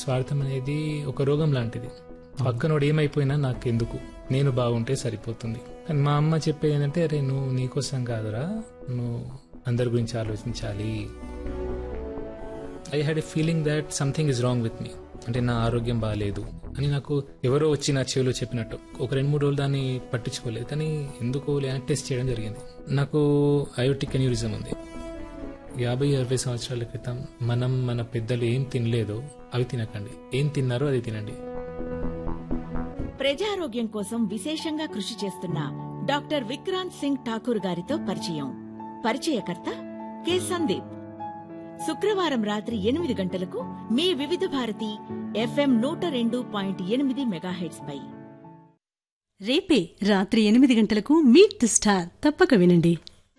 స్వార్థం అనేది ఒక రోగం లాంటిది పక్కనోడు ఏమైపోయినా నాకు ఎందుకు నేను బాగుంటే సరిపోతుంది కానీ మా అమ్మ చెప్పేది ఏంటంటే అరే నువ్వు నీకోసం కాదురా నువ్వు అందరి గురించి ఆలోచించాలి I had a feeling that something is wrong with me అంటే నా ఆరోగ్యం బాగాలేదు అని నాకు ఎవరో వచ్చి నా చెవిలో చెప్పినట్టు ఒక రెండు మూడు రోజులు దాన్ని పట్టించుకోలేదు కానీ ఎందుకు అని టెస్ట్ చేయడం జరిగింది నాకు అయోటిక్ అన్యూరిజం ఉంది యాభై అరవై సంవత్సరాల క్రితం మనం మన పెద్దలు ఏం తినలేదో అవి తినకండి ఏం తిన్నారో అది తినండి ప్రజారోగ్యం కోసం విశేషంగా కృషి చేస్తున్న డాక్టర్ విక్రాంత్ సింగ్ ఠాకూర్ గారితో పరిచయం పరిచయకర్త కె సందీప్ శుక్రవారం రాత్రి ఎనిమిది గంటలకు మీ వివిధ భారతి ఎఫ్ఎం నూట రెండు పాయింట్ ఎనిమిది మెగాహెట్స్ పై రేపే రాత్రి ఎనిమిది గంటలకు మీట్ ది స్టార్ తప్పక వినండి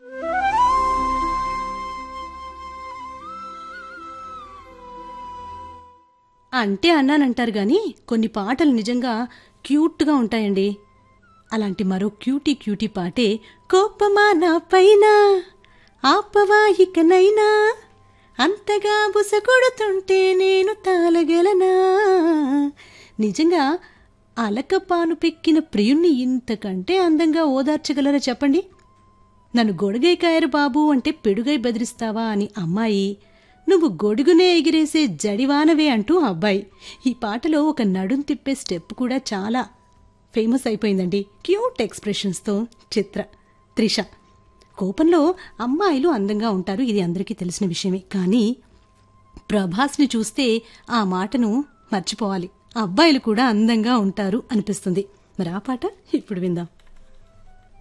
అంటే అన్నానంటారు గాని కొన్ని పాటలు నిజంగా క్యూట్గా ఉంటాయండి అలాంటి మరో క్యూటీ క్యూటీ పాటే కోపమా నా పైన ఆపవా ఇకనైనా అంతగా బుసగొడుతుంటే నేను తాళగలనా నిజంగా అలకపాను పెక్కిన ప్రియుణ్ణి ఇంతకంటే అందంగా ఓదార్చగలరా చెప్పండి నన్ను గొడుగై కాయరు బాబు అంటే పెడుగై బెదిరిస్తావా అని అమ్మాయి నువ్వు గొడుగునే ఎగిరేసే జడివానవే అంటూ అబ్బాయి ఈ పాటలో ఒక నడుం తిప్పే స్టెప్ కూడా చాలా ఫేమస్ అయిపోయిందండి క్యూట్ ఎక్స్ప్రెషన్స్తో చిత్ర త్రిష కోపంలో అమ్మాయిలు అందంగా ఉంటారు ఇది అందరికీ తెలిసిన విషయమే కానీ ప్రభాస్ని చూస్తే ఆ మాటను మర్చిపోవాలి అబ్బాయిలు కూడా అందంగా ఉంటారు అనిపిస్తుంది మరి ఆ పాట ఇప్పుడు విందాం